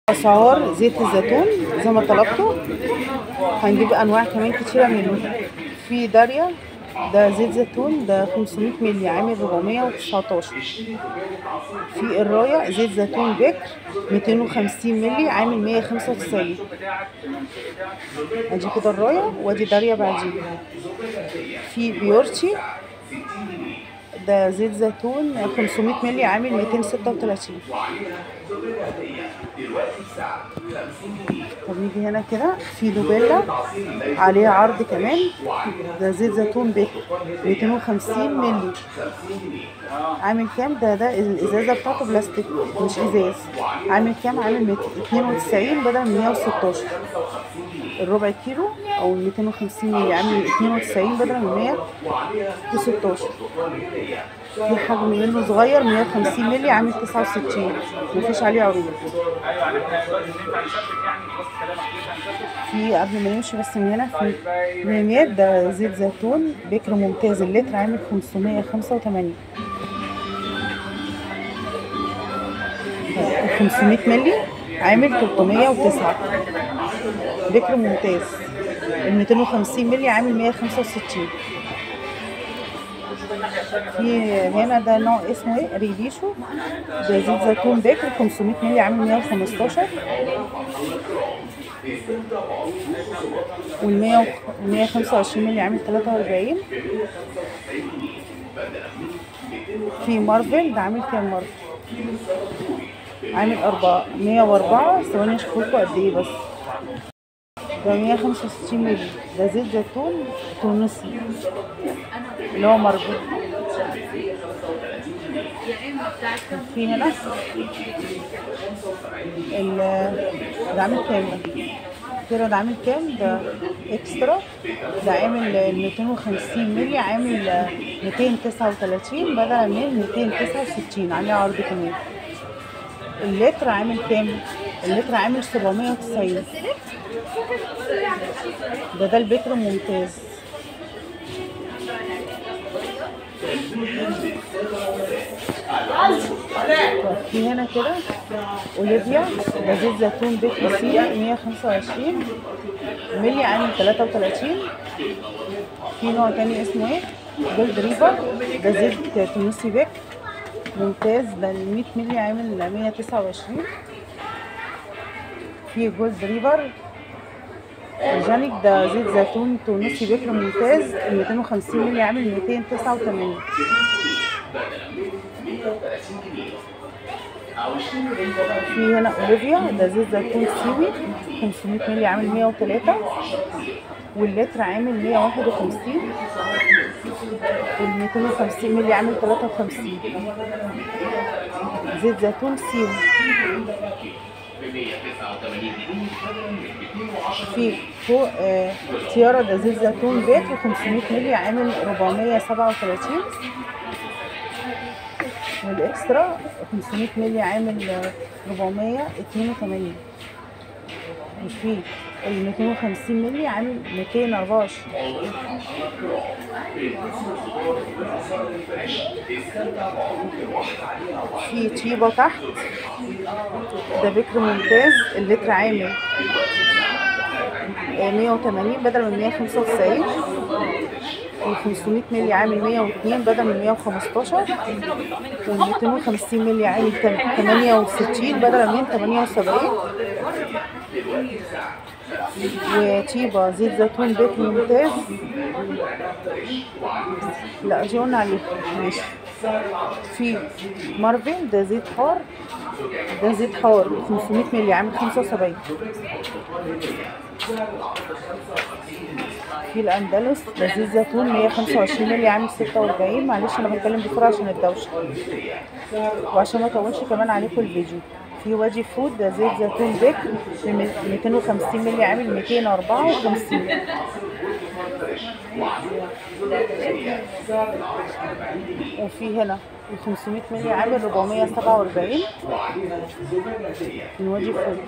اسعار زيت الزيتون زي ما طلبته هنجيب انواع كمان كتيره منه في داريا ده زيت زيتون ده 500 مللي عامل 419 في الراية زيت زيتون بكر 250 مللي عامل 195 ادي كده الراية وادي داريا بعدين في بيورتي ده زيت زيتون 500 مللي عامل 236 طب نيجي هنا كده في دوبيلا عليه عرض كمان ده زيت زيتون بكر 250 مللي عامل كام ده ده الازازه بتاعته بلاستيك مش ازاز عامل كام عامل 92 بدل 116 الربع كيلو او 250 مللي عامل 92 بدل 116 في حجم منه صغير 150 مللي عامل 69 مفيش عليه عروض في قبل ما نمشي بس من هنا في ميميات ده زيت زيتون بكر ممتاز اللتر عامل 585 500 مللي عامل 309 بكر ممتاز ال 250 مللي عامل 165 في هنا ده نوع اسمه ايه ريليشو ده زيت زيتون بكر 500 مللي عامل 115 وال 125 مللي عامل 43 في مارفل ده عامل كام مارفل عامل 4 104 ثواني اشوف لكم قد ايه بس ده 165 مللي ده زيت زيتون تونسي اللي هو مربوط في هنا ال ده عامل كام ده؟ كده ده عامل كام؟ ده اكسترا ده عامل 250 مللي عامل 239 بدل من 269 عليه عرض كمان اللتر عامل كام؟ اللتر عامل 790 ده ده البكر ممتاز في هنا كده اوليفيا ده زيت زيتون بكر سي 125 ملي عامل 33 في نوع تاني اسمه ايه جولد ريفر ده زيت تونسي بكر ممتاز ده ال 100 ملي عامل 129 في جولد ريفر اورجانيك ده زيت زيتون تونسي بكر ممتاز ال 250 مللي عامل 289 في هنا اوليفيا ده زيت زيتون سيوي 500 مللي عامل 103 واللتر عامل 151 وال 250 مللي عامل 53 زيت زيتون سيوي في فوق آه تيارة ده زيت زيتون بيت و500 مللي عامل 437 والاكسترا 500 مللي عامل 482 وفي ال 250 مللي عامل 224 في طيبة تحت ده بكر ممتاز اللتر عامل 180 بدل من 195 وال 500 مللي عامل 102 بدل من 115 وال 250 مللي عامل 68 بدل من 78 وطيبة زيت زيتون بيت ممتاز لا دي قلنا عليه ماشي في مارفل ده زيت حار ده زيت حار 500 مللي عامل 75 في الاندلس ده زيت زيتون 125 مللي عامل 46 معلش انا بتكلم بسرعه عشان الدوشه وعشان ما اطولش كمان عليكم الفيديو في وادي فود ده زيت زيتون بكر 250 مللي عامل 254 وفي هنا ال 500 مللي عامل 447 من وادي فود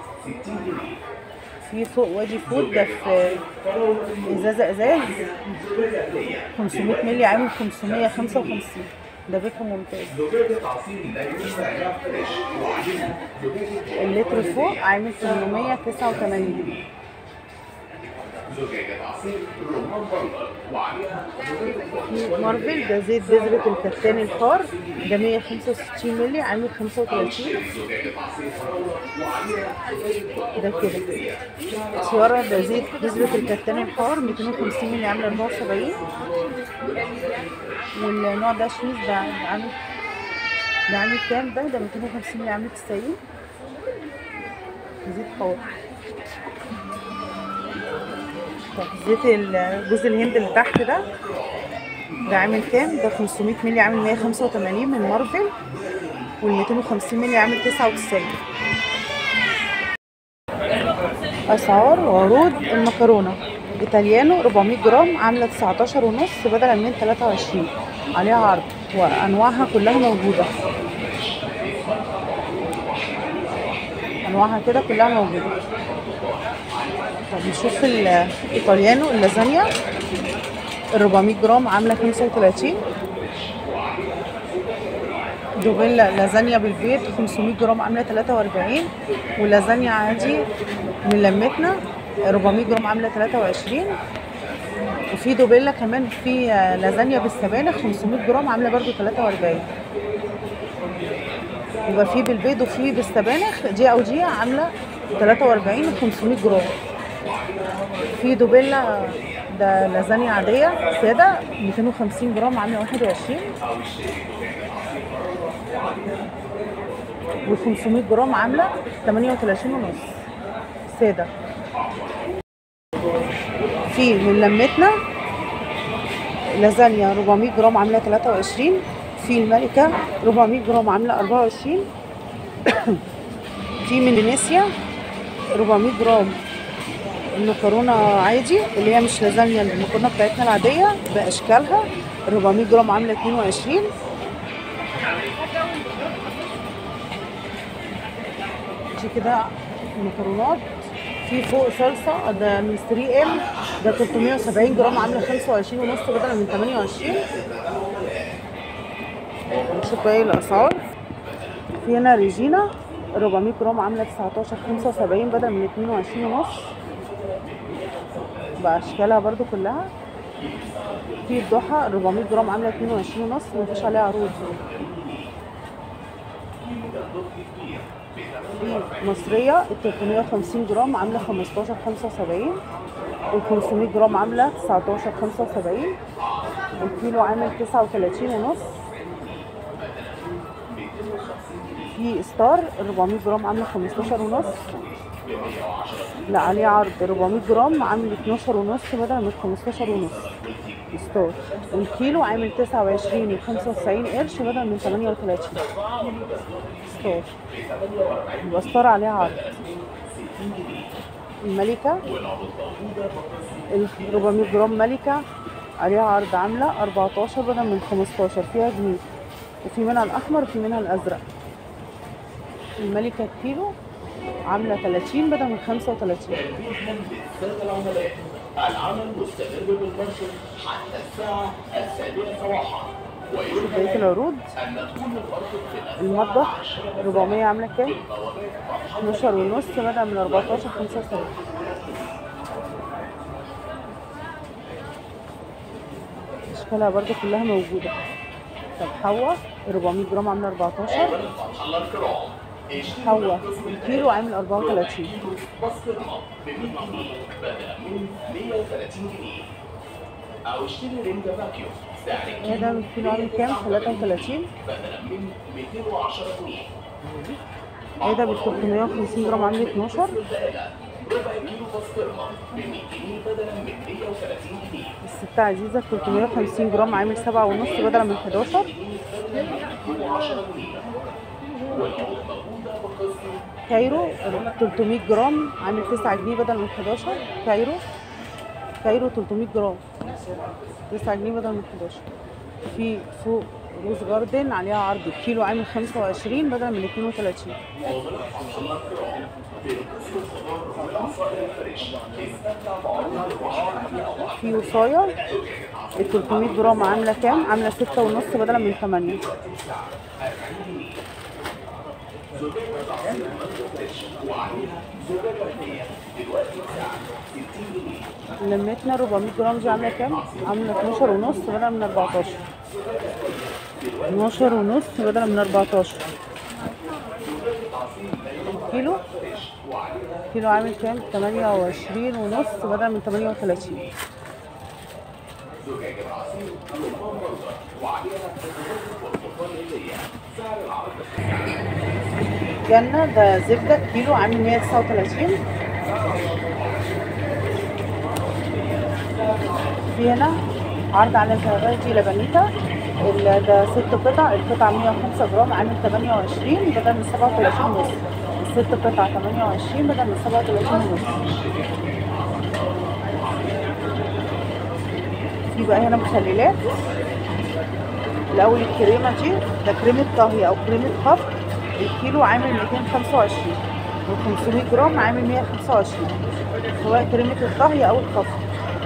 في فوق وادي فود ده في ازازه ازاز 500 مللي عامل 555 ده فكر ممتاز زجاجة عصير لا ينسى فريش وعليها زجاجة اللتر فوق عامل 889 زجاجة عصير رمان بنجر وعليها زجاجة مارفل ده زيت بذرة الكتان الحار ده 165 مللي عامل 35 زجاجة عصير وعليها ده كده سوارة ده زيت بذرة الكتان الحار 250 مللي عامل 74 والنوع ده شميز ده عامل ده عامل كام ده؟ ده 250 مللي عامل 90 زيت حار طب زيت ال- جوز الهند اللي تحت ده ده عامل كام؟ ده 500 مللي عامل 185 من مارفل وال 250 مللي عامل 99 اسعار وعروض المكرونه ايطاليانو 400 جرام عامله 19 ونص بدلا من 23 عليها عرض وانواعها كلها موجوده انواعها كده كلها موجوده طب نشوف الايطاليانو اللازانيا ال 400 جرام عامله 35 دوبيلا لازانيا بالبيت 500 جرام عامله 43 ولازانيا عادي من لمتنا 400 جرام عامله 23 وفي دوبيلا كمان في لازانيا بالسبانخ 500 جرام عامله برضو 43 يبقى في بالبيض وفي بالسبانخ دي او دي عامله 43 و 500 جرام في دوبيلا ده لازانيا عاديه ساده 250 جرام عامله 21 و 500 جرام عامله 38 ونص ساده في من لمتنا لازانيا 400 جرام عامله 23 في الملكه 400 جرام عامله 24 في من فينيسيا 400 جرام المكرونه عادي اللي هي مش لازانيا المكرونه بتاعتنا العاديه باشكالها 400 جرام عامله 22 دي كده المكرونات في فوق صلصه ده من 3 ام ده 370 جرام عامله 25 ونص بدلا من 28 نشوف باقي الاسعار في هنا ريجينا 400 جرام عامله 19 75 بدل من 22 ونص باشكالها برضو كلها في الضحى 400 جرام عامله 22 ونص مفيش عليها عروض في مصرية ال 350 جرام عاملة 15 75 وال 500 جرام عاملة 19 75 الكيلو عامل 39 ونص في ستار 400 جرام عاملة 15 ونص لا عليه عرض 400 جرام عامل 12 ونص بدل من 15 ونص ستار الكيلو عامل 29 و 95 قرش بدل من 38 ستار يبقى ستار عليها عرض الملكة ال 400 جرام ملكة عليها عرض عاملة 14 بدل من 15 فيها جنيه وفي منها الأحمر وفي منها الأزرق الملكة الكيلو عاملة 30 بدل من 35 سادة العملاء العمل مستمر بالمنشر حتى الساعة السابعة صباحا ويرجى بقية العروض أن تكون الغرفة خلال المطبخ 400 عاملة كام؟ 12 ونص بدل من 14 75 أشكالها برضو كلها موجودة طب حوا 400 جرام عاملة 14 فتح الله الكرام اشتري حوا الكيلو عامل 34 بسطرمة ب 100 جنيه بدلا من 130 جنيه أو اشتري رنجة فاكيوم سعر ايه ده الكيلو عامل كام؟ 33 بدلا من 210 جنيه ايه ده بال 350 جرام عامل 12 ربع كيلو بسطرمة ب 100 جنيه بدلا من 130 جنيه الستة عزيزة 350 جرام عامل 7 ونص بدل من 11 210 جنيه والعروض موجودة بقسم كايرو 300 جرام عامل 9 جنيه بدل من 11 كايرو كايرو 300 جرام 9 جنيه بدل من 11 في فوق روز جاردن عليها عرض الكيلو عامل 25 بدل من 32 في وصاية ال 300 جرام عامله كام عامله ستة ونص بدلا من 8 لمتنا 400 جرام دي عامله كام عامله 12 ونص بدلا من 14 12 ونص بدلا من 14 كيلو كيلو عامل كام 28 ونص بدلا من 38 جنة ده زبدة كيلو عامل 139 في هنا عرض على زبادي لبنيتا ال- ده ست قطع القطعة 105 جرام عامل 28 بدل من 37 ونص الست قطع 28 بدل من 37 ونص في بقى هنا مخللات الأول الكريمة دي ده كريمة طهي أو كريمة خفق الكيلو عامل 225 و 500 جرام عامل 125 سواء كريمة الطهي أو الخفق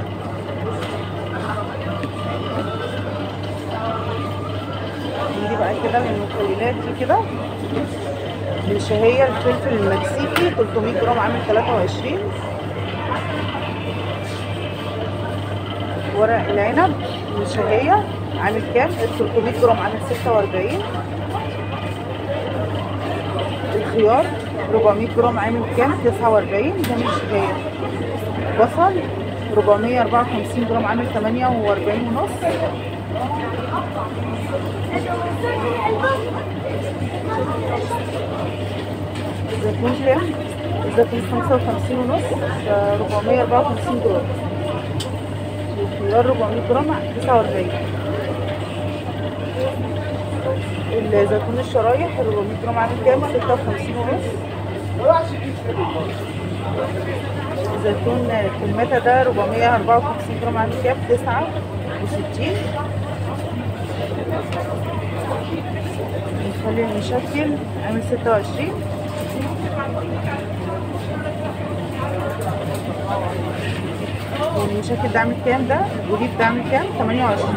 نيجي بقى كده للمخللات دي كده الشهية الفلفل المكسيكي 300 جرام عامل 23 ورق العنب الشهية عامل كام؟ ال 300 جرام عامل 46 الخيار 400 جرام عامل كام؟ 49 ده من الشهية بصل 454 جرام عامل 48 ونص الزيتون كام؟ الزيتون 55 ونص ده 454 جرام الخيار 400 جرام 49 الزيتون الشرايح 400 جرام عامل كام؟ 56 ونص الزيتون كميتها ده 454 جرام عامل كام؟ 69 نخلي المشكل عامل 26 والمشكل ده عامل كام ده؟ الجديد ده عامل كام؟ 28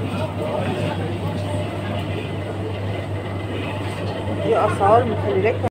دي اسعار مخللات